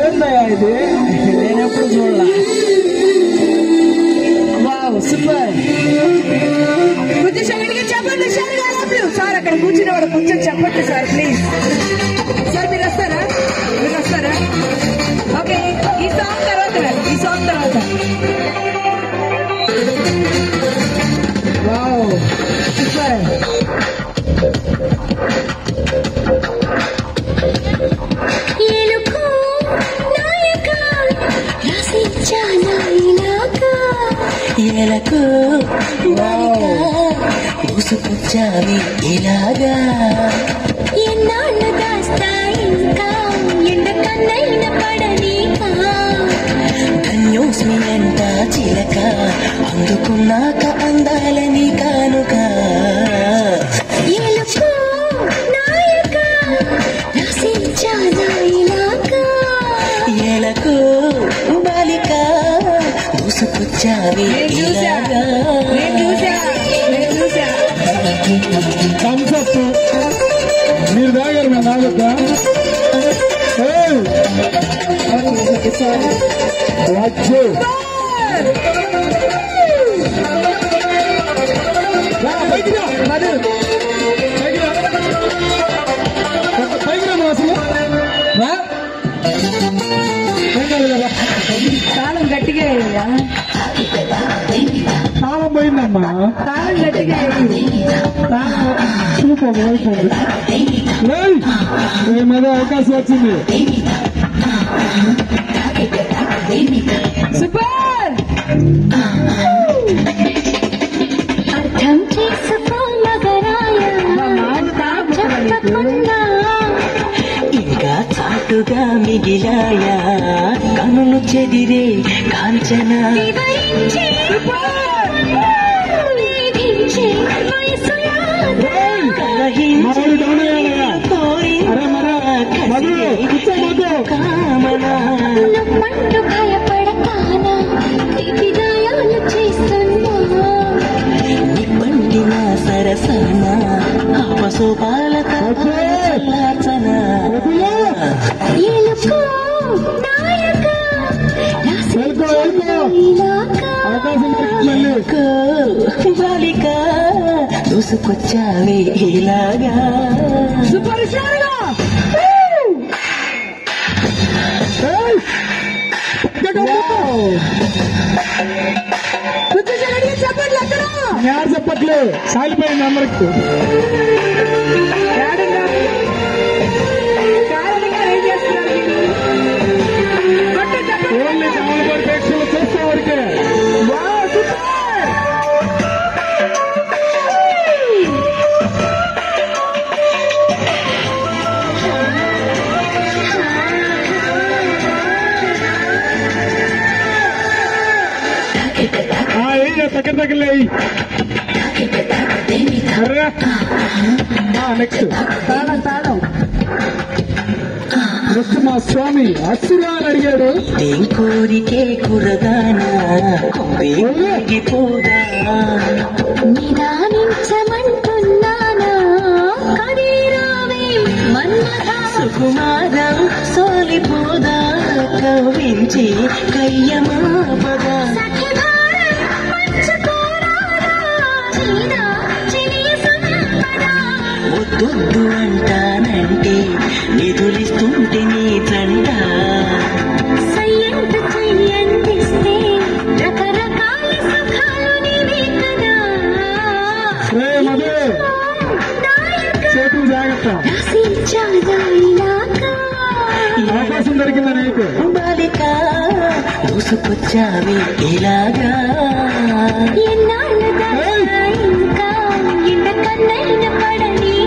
ఏందయ్యా ఇది నేను ఎప్పుడు చూడలా వావ్ సూపర్ కొంచెం గట్టిగా చెప్పండి సార్ గారు సార్ అక్కడ కూర్చుని వాడు కొంచెం చెప్పండి సార్ ప్లీజ్ సార్ మీరు వస్తారా మీరు వస్తారా ఓకే ఈ సాంగ్ తర్వాత రండి. ఈ సాంగ్ తర్వాత వావ్ సూపర్ ఏలుకో నాయక రసించానా ఇలాగా ఎలకు మూసుకొచ్చావి ఇలాగా ఎన్నాళ్ళు దాస్తా ఇంకా ఎండ కన్నైన పడనీకా ధన్యోస్మి అంట చిలక అందుకున్నాక అందాలని కానుక ఏలుకో నాయక రసించానా ఇలాగా ఎలకు బాలిక మూసుకొచ్చావి నేను చూసా ఇలాగా నేను చూసా నేను చూసా థమ్స్అప్ మీరు తాగారు మేము తాగొద్దా ఏయ్! వచ్చు. రా, పైకి రా. మధు పైకి రా. పైకి రా నువ్వు అసలు రా. ఏం కాదు కదా. తాళం గట్టిగా వేయ్యా తాళం పోయిందమ్మా తాళం గట్టిగా వేయి చూపు పోయిపోయింది ఏయ్! ఏ మీద అవకాశం వచ్చింది సూపర్ అర్థం చేసుకో మగరాయ చెప్పకుండా ఇంకా చాటుగా మిగిలాయా కనులు చెదిరే కాంచన వివరించి వేధించే వయసు యాద. మామిడి డౌన్ అయ్యాడయ్యా. అరే మరా మధు కూర్చో మధు కామనా నువ్వంటూ భయపడతానా తీపి గాయాలు చేస్తున్నా నిప్పండిన సరసన అపశోపాల చల్లార్చన ఎలుకో నాయక వెళ్ళిపో వెళ్ళిపో ఇలాగా అవకాశం దొరికింది బాలిక దూసుకొచ్చావి ఇలాగా సూపర్ స్టార్ గా ఏయ్! వావ్! కొంచెం గట్టిగా చెప్పండి అక్కడ యారు చెప్పట్లే సాగిపోయింది అందరికి కారణంగా కారణంగా ఏం చేస్తున్నారు మీరు? కొట్టు చెప్పండి. ఓన్లీ కామలపడి ప్రేక్షకులు చూస్తే వరకే వావ్, సూపర్ ఆ ఏ దగ్గర దగ్గర నెక్స్ట్ తాళం తాళం నెక్స్ట్ మా స్వామి అసురా అని అడిగాడు ఏం కోరికే కురగానా కొంగిపోదా నిదానించమంటున్నానా కదీరావే మన్మథ సుకుమారం సోలిపోదా కవించి కయ్యమాపదా సఖిభారం పంచుకోరాదా చీనా చెలియ సంపద వద్దొద్దు అంటానంటే నిధులిస్తుంటే నీ తంట సయ్యంత చెయ్యందిస్తే రకరకాల సుఖాలు నీవే కదా రే మధు నాయక చేతులు జాగ్రత్త రసించాగా ఇలాగా అవకాశం దొరికిందా నీకు బాలిక దూసుకొచ్చావి ఇలాగా ఎన్నాళ్ళు దాకా ఇంకా ఎండ కన్నైన పడని